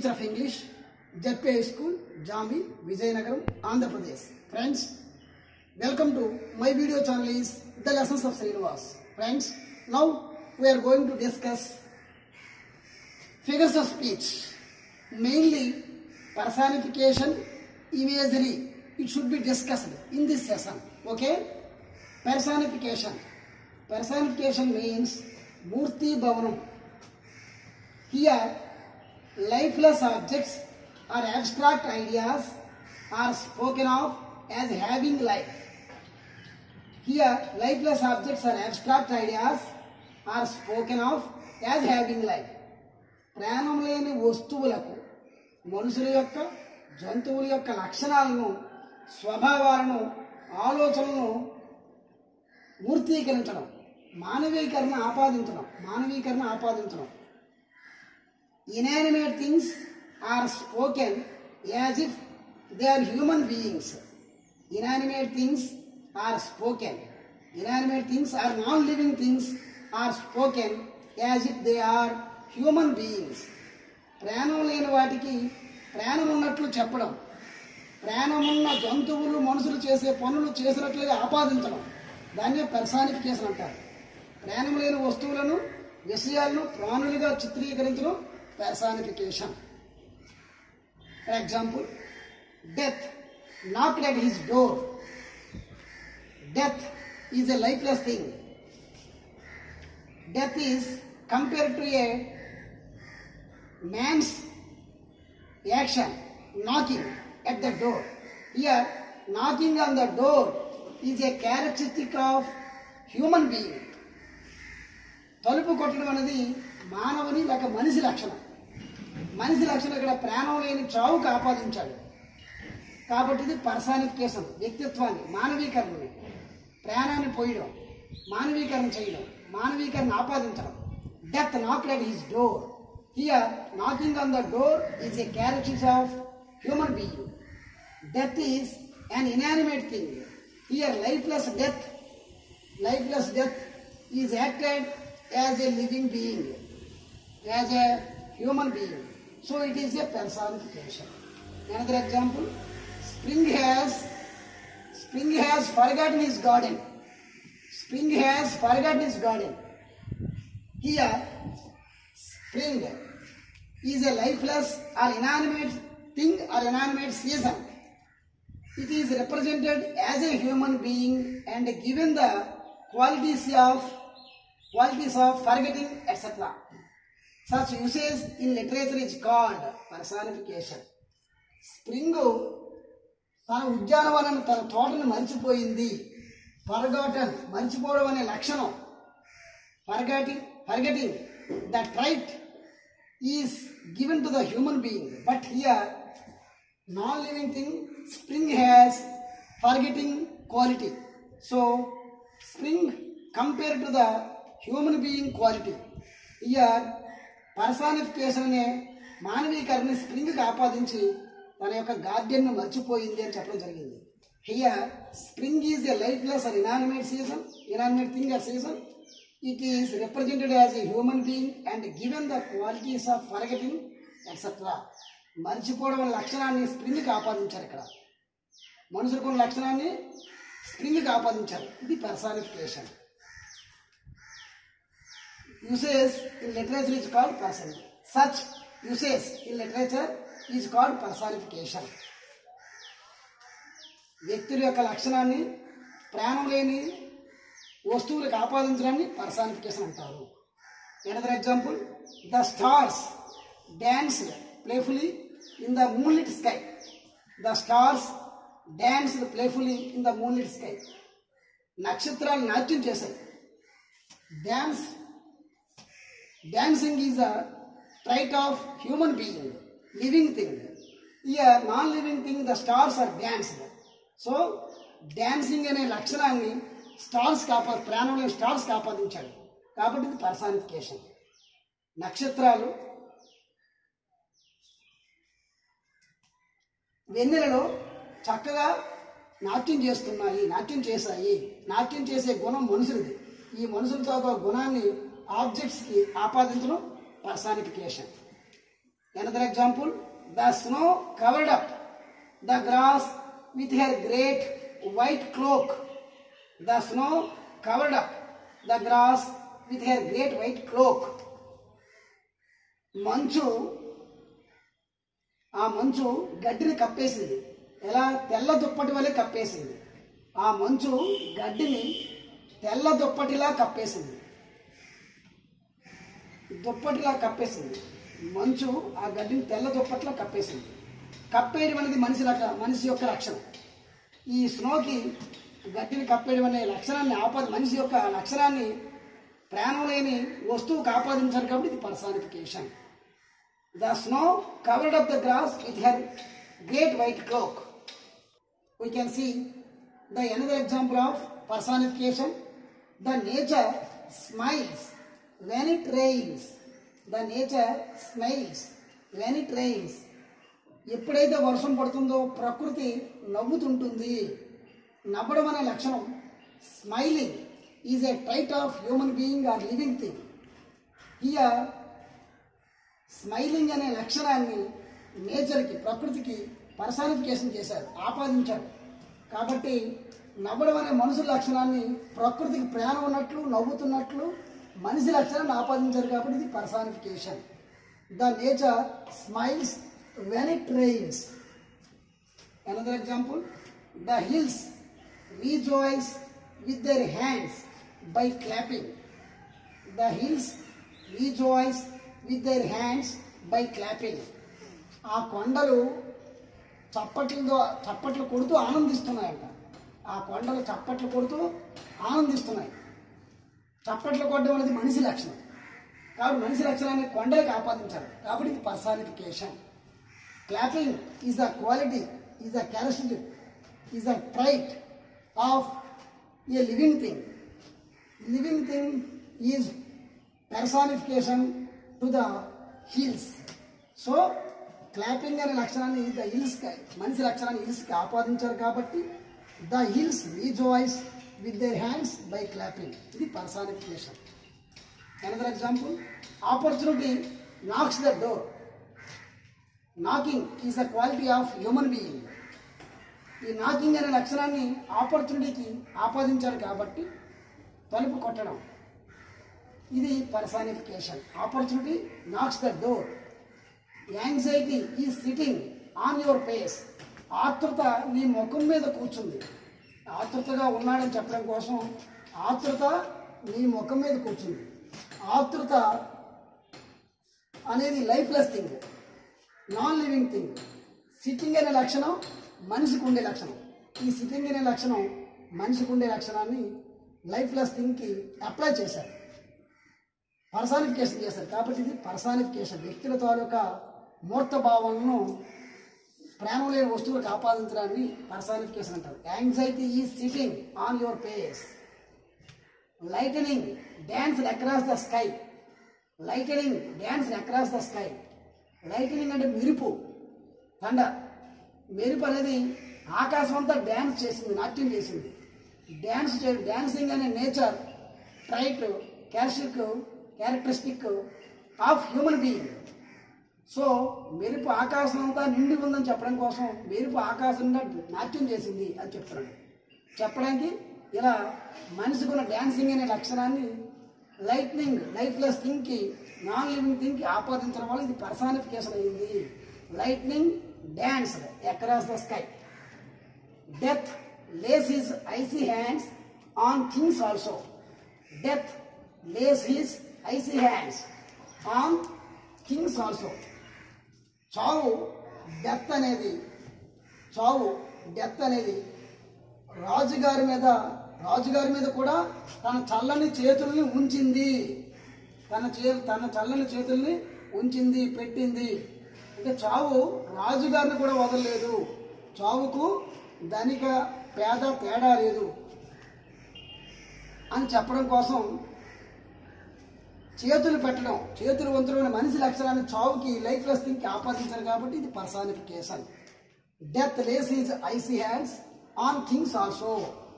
teacher of English, JPA School, Jambi, Vijayanagaram, Andhra Pradesh. Friends, welcome to my video channel is The Lessons of Srinivas. Friends, now we are going to discuss figures of speech, mainly personification, imagery. It should be discussed in this session. Okay? Personification. Personification means Murti Bhavanam. Here, lifeless objects or abstract ideas are spoken of as having life. Here, lifeless objects or abstract ideas are spoken of as having life. ప్రాణం లేని వస్తువులకు మనుషుల యొక్క జంతువుల యొక్క లక్షణాలను స్వభావాలను ఆలోచనలను మూర్తీకరించడం మానవీకరణ ఆపాదించడం మానవీకరణ ఆపాదించడం inanimate things are spoken as if they are human beings. Inanimate things are spoken. Inanimate things are non-living things are spoken as if they are human beings. ప్రాణం లేని వాటికి ప్రాణం ఉన్నట్లు చెప్పడం ప్రాణమున్న జంతువులు మనుషులు చేసే పనులు చేసినట్లుగా ఆపాదించడం దాన్నే పెర్సానిఫికేషన్ అంటారు ప్రాణం లేని వస్తువులను విషయాలను ప్రాణులుగా చిత్రీకరించడం personification. For example, death knocked at his door. Death is a lifeless thing. Death is compared to a man's action, knocking at the door. Here, knocking on the door is a characteristic of human being. తలుపు కొట్టడం అనేది మానవుని లేక మనిషి లక్షణం మనిషి లక్షణం ఇక్కడ ప్రాణం లేని చావుకు ఆపాదించాడు కాబట్టి ఇది పర్సానిఫికేషన్ వ్యక్తిత్వాన్ని మానవీకరణని ప్రాణాన్ని పోయడం మానవీకరణ చేయడం మానవీకరణ ఆపాదించడం death knock at his door here knocking on the door is a characters of human being death is an inanimate thing here lifeless death lifeless death is acted as a living being, as a human being. So it is a personification. Another example, spring has spring has forgotten his garden. Spring has forgotten his garden. Here, spring is a lifeless or inanimate thing or inanimate season. It is represented as a human being and given the qualities of qualities of forgetting, etc. Such usage in literature is called personification. Spring తన ఉద్యానవనాన్ని తన తోటను మర్చిపోయింది forgotten మర్చిపోవడం అనే లక్షణం forgetting forgetting the trait is given to the human being but here non-living thing, spring has forgetting quality. So, spring compared to the human being quality. Here, personification అనే మానవీకరణ స్ప్రింగ్కి ఆపాదించి తన యొక్క గార్డెన్ను మర్చిపోయింది అని చెప్పడం జరిగింది here spring is a lifeless and inanimate season inanimate thing or season it is represented as a human being and given the qualities of forgetting etcetera మర్చిపోవడం అనే లక్షణాన్ని స్ప్రింగ్కి ఆపాదించారు ఇక్కడ మనుషులకు ఉన్న లక్షణాన్ని స్ప్రింగ్కి ఆపాదించారు ఇది personification usage in literature is called person such usage in literature is called personification వ్యక్తుల యొక్క లక్షణాన్ని ప్రాణం లేని వస్తువులకు ఆపాదించడాన్ని పర్సానిఫికేషన్ అంటారు Another example, the stars danced playfully in the moonlit sky. The stars danced playfully in the moonlit sky. నక్షత్రాలు నాట్యం చేశాయి dance dancing is a trait of human being living thing here non living thing the stars are danced so dancing అనే లక్షణాన్ని stars కాపా ప్రాణంలో stars ఆపాదించాడు కాబట్టి ఇది personification నక్షత్రాలు వెన్నెలలో చక్కగా నాట్యం చేస్తున్నాయి నాట్యం చేశాయి నాట్యం చేసే గుణం మనుషులది ఈ మనుషులతో ఒక గుణాన్ని ఆబ్జెక్ట్స్కి ఆపాదించడం personification Another example, the snow covered up the grass with her great white cloak. The snow covered up the grass with her great white cloak. మంచు ఆ మంచు గడ్డిని కప్పేసింది ఎలా తెల్ల దుప్పటి వలె కప్పేసింది ఆ మంచు గడ్డిని తెల్ల దుప్పటిలా కప్పేసింది దుప్పటిలా కప్పేసింది మంచు ఆ గడ్డిని తెల్ల దుప్పట్లా కప్పేసింది కప్పేయడం అనేది మనిషి రక మనిషి యొక్క లక్షణం ఈ స్నోకి గడ్డిని కప్పేయడం అనే లక్షణాన్ని ఆపా మనిషి యొక్క లక్షణాన్ని ప్రాణం లేని వస్తువుకు ఆపాదించారు కాబట్టి ఇది personification the snow covered up the grass with her great white cloak we can see the another example of personification. The nature smiles when it rains. The nature smiles when it rains. ఎప్పుడైతే వర్షం పడుతుందో ప్రకృతి నవ్వుతుంటుంది నవ్వడం అనే లక్షణం smiling is a టైట్ of human being or living thing here smiling అనే లక్షణాన్ని నేచర్కి ప్రకృతికి పర్సానిఫికేషన్ చేశారు ఆపాదించారు కాబట్టి నవ్వడం అనే మనుషుల లక్షణాన్ని ప్రకృతికి ప్రాణం ఉన్నట్లు నవ్వుతున్నట్లు మనిషి లక్షణాన్ని ఆపాదించారు కాబట్టి ఇది personification the nature smiles when it rains another example the hills rejoice with their hands by clapping The hills rejoice with their hands by clapping. ఆ కొండలు చప్పట్లతో చప్పట్లు కొడుతూ ఆనందిస్తున్నాయంట ఆ కొండలు చప్పట్లు కొడుతూ ఆనందిస్తున్నాయి చప్పట్లు కొట్టడం అనేది మనిషి లక్షణం కాబట్టి మనిషి లక్షణాన్ని కొండలకు ఆపాదించారు కాబట్టి ఇది personification clapping is the quality is the characteristic is the trait of a living thing living thing is personification to the hills. So clapping అనే లక్షణాన్ని ద హిల్స్ మనిషి లక్షణాన్ని హిల్స్కి ఆపాదించారు కాబట్టి the hills rejoice with their hands by clapping ఇది personification another example opportunity knocks the door knocking is the quality of human being ఈ knocking అనే లక్షణాన్ని ఆపర్చునిటీకి ఆపాదించారు కాబట్టి తలుపు కొట్టడం ఇది personification opportunity knocks the door anxiety is sitting on your face ఆతృత నీ ముఖం మీద కూర్చుంది ఆతృతగా ఉన్నాడని చెప్పడం కోసం ఆతృత నీ ముఖం మీద కూర్చుంది ఆతృత అనేది lifeless thing non living thing sitting అనే లక్షణం మనిషికి ఉండే లక్షణం ఈ సిట్టింగ్ అనే లక్షణం మనిషికి ఉండే లక్షణాన్ని లైఫ్లెస్ థింగ్కి అప్లై చేశారు పర్సానిఫికేషన్ చేశారు కాబట్టి ఇది పర్సానిఫికేషన్ వ్యక్తుల తాలూకా మూర్త భావాలను ప్రేమ లేని వస్తువులకు ఆపాదించడాన్ని పర్సానిఫికేషన్ అంటారు anxiety is sitting on your face lightning dance across the sky lightning dance across the sky lightning అంటే మెరుపు తండ మెరుపు అనేది ఆకాశం అంతా డ్యాన్స్ చేసింది నాట్యం చేసింది డ్యాన్స్ చే డ్యాన్సింగ్ అనే nature trait characteristic characteristic of human being so మెరుపు ఆకాశం అంతా నిండి ఉందని చెప్పడం కోసం మెరుపు ఆకాశంగా నాట్యం చేసింది అని చెప్తున్నాడు చెప్పడానికి ఇలా మనిషికి ఉన్న డ్యాన్సింగ్ అనే లక్షణాన్ని లైట్నింగ్ లైఫ్లెస్ థింగ్కి నాన్ లివింగ్ థింగ్కి ఆపాదించడం వల్ల ఇది పర్సానిఫికేషన్ అయింది lightning dance across the sky death lays his icy hands on things also. Death lays his icy hands on things also. చావు డెత్ అనేది చావు డెత్ అనేది రాజుగారి మీద రాజుగారి మీద కూడా తన చల్లని చేతుల్ని ఉంచింది తన చే తన చల్లని చేతుల్ని ఉంచింది పెట్టింది అంటే చావు రాజుగారిని కూడా వదలలేదు చావుకు ధనిక పేద తేడా లేదు అని చెప్పడం కోసం చేతులు పెట్టడం చేతులు వంతులైన మనిషి లక్షణాన్ని చావుకి లైఫ్లెస్ థింగ్కి ఆపాదించారు కాబట్టి ఇది personification death lays his icy hands on things also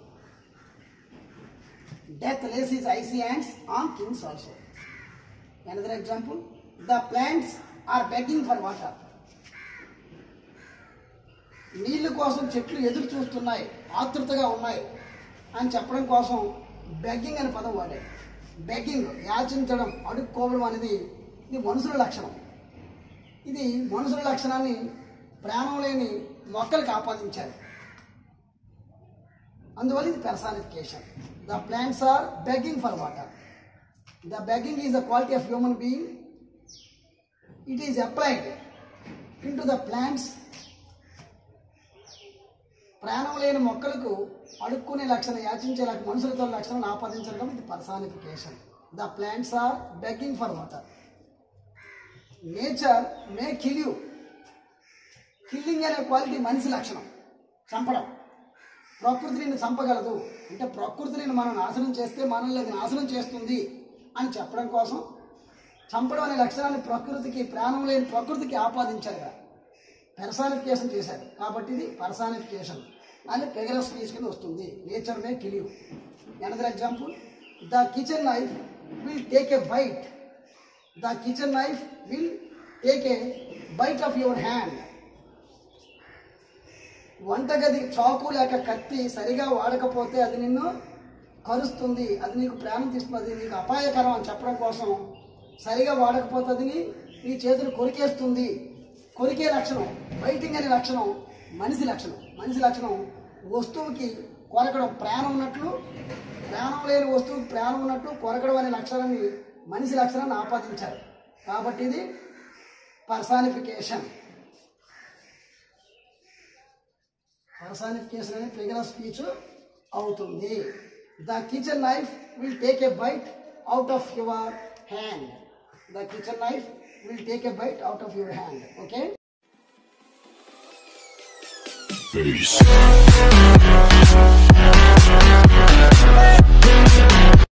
death lays his icy hands on things also Another example, the plants are begging for water నీళ్ళ కోసం చెట్లు ఎదురు చూస్తున్నాయి ఆతృతగా ఉన్నాయి అని చెప్పడం కోసం బెగ్గింగ్ అనే పదం వాడాడు బెగ్గింగ్ యాచించడం అడుక్కోవడం అనేది ఇది మనుషుల లక్షణం ఇది మనుషుల లక్షణాన్ని ప్రాణం లేని మొక్కలకు ఆపాదించారు అందువల్ల ఇది personification the plants are begging for water the begging is the quality of human being it is applied in to the plants ప్రాణం లేని మొక్కలకు అడుక్కునే లక్షణం యాచించే లక్ష మనుషులతో లక్షణం ఆపాదించడం ఇది personification the plants are begging for water nature may kill you killing అనే క్వాలిటీ మనిషి లక్షణం చంపడం ప్రకృతి నిన్ను చంపగలదు అంటే ప్రకృతి నిన్ను మనం నాశనం చేస్తే మనల్ని అది నాశనం చేస్తుంది అని చెప్పడం కోసం చంపడం అనే లక్షణాన్ని ప్రకృతికి ప్రాణం లేని ప్రకృతికి ఆపాదించారు కదా పెర్సానిఫికేషన్ చేశారు కాబట్టి ఇది పర్సానిఫికేషన్ అని ఫిగర్ స్పీచ్ కింద వస్తుంది nature may kill you another example the kitchen knife will take a bite the kitchen knife will take a bite of your hand వంటగది చాకు లేక కత్తి సరిగా వాడకపోతే అది నిన్ను కరుస్తుంది అది నీకు ప్రాణం తీస్తుంది అది నీకు అపాయకరం అని చెప్పడం కోసం సరిగా వాడకపోతే అది నీ నీ చేతులు కొరికేస్తుంది కొరికే లక్షణం బైటింగ్ అనే లక్షణం మనిషి లక్షణం మనిషి లక్షణం వస్తువుకి కొరకడం ప్రాణం ఉన్నట్లు ప్రాణం లేని వస్తువుకి ప్రాణం ఉన్నట్లు కొరకడం అనే లక్షణాన్ని మనిషి లక్షణాన్ని ఆపాదించారు కాబట్టి ఇది పర్సానిఫికేషన్ పర్సానిఫికేషన్ అనే ఫిగర్ ఆఫ్ స్పీచ్ అవుతుంది the kitchen knife will take a bite out of your hand the kitchen knife will take a bite out of your hand okay Peace.